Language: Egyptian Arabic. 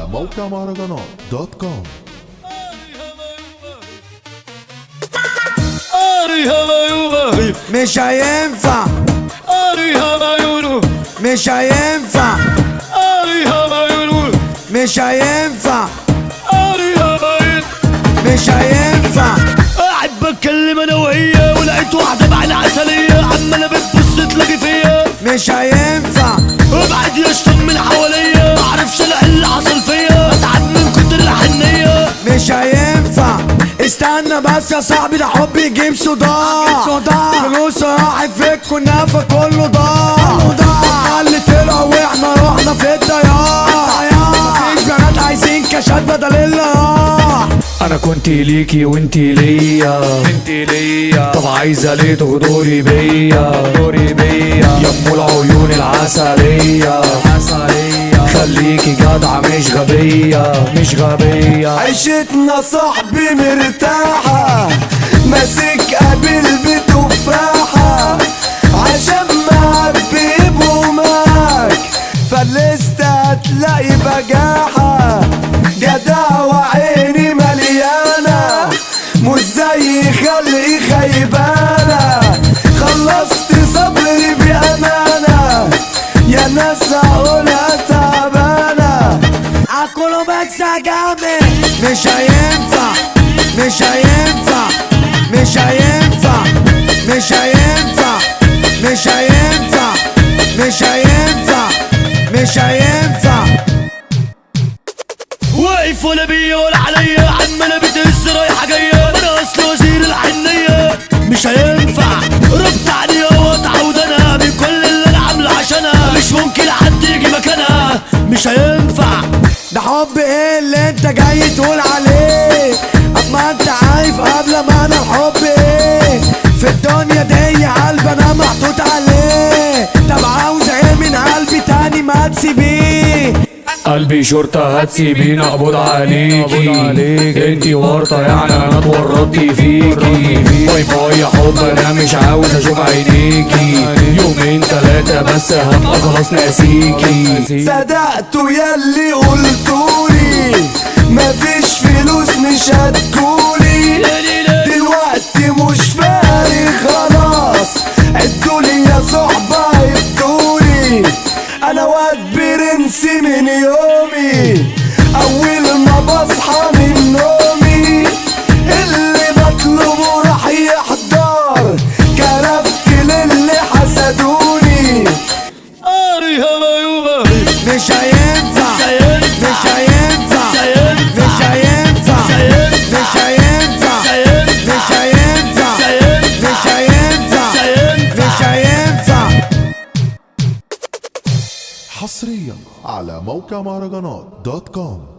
موقع مهرجانات دوت كوم مش هينفع مش هينفع مش هينفع مش هينفع قاعد بتكلم انا وهي ولقيت واحده بعين عسليه عماله بتبص تلاقي فيا مش هينفع ابعد يشتم من حواليا معرفش انا إيه اللي حصل فيا بتعب من كتر الحنيه مش هينفع استنى بس يا صاحبي ده حب يجيب صداع صداع فلوس راحت في الكنافة كله ضاع ضاع اللي طلع واحنا رحنا في الضياع مفيش بنات عايزين كاشات بدل اللي راح انا كنت ليكي وانتي ليا انتي ليا طب عايزه ليه تغدري بيا تغدري بيا يا ام العيون العسليه عسليه خليكي جدعه مش غبيه مش غبيه عيشتنا صاحبي مرتاحة ماسك قابل بتفاحة عشان معبي بوماك فلست هتلاقي بجاحة جدع وعيني مليانة مش زي خلقي خيبانة خلصت صبري بأمانة يا ناس هقولها تعبانة اكله بس جامد مش هينفع مش هينفع مش هينفع مش هينفع مش هينفع مش هينفع مش هينفع واقف ولا بيا ولا عليا عمالة بتهز رايحة جاية انا اصل وزير الحنية مش هينفع ربط عليها واتعود انا بكل اللي انا عامله عشانها مش ممكن حد يجي مكانها مش هينفع ده حب ايه اللي انت جاي تقول عليه اما انت عارف قبل ما انا الحب ايه في الدنيا دي قلب انا محطوط عليه طب عاوز ايه من قلبي تاني ما تسيبيه قلبي شرطة هتسيبيني اقبض عليكي انتي ورطة يعني انا اتورطت فيكي باي باي يا حب انا مش عاوز اشوف عينيكي يومين تلاتة بس هبقى خلاص ناسيكي صدقتوا ياللي قلتولي مفيش فلوس مش هتجولي دلوقتي مش فارق خلاص عدولي يا صحبة عدولي انا واد برنس من يومي اول ما بصحى من نومي اللي بطلبه راح يحضر كرفت للي حسدوني مش هينفع مش هينفع مش هينفع مش هينفع مش هينفع مش هينفع مش هينفع حصريا على موقع مهرجانات دوت كوم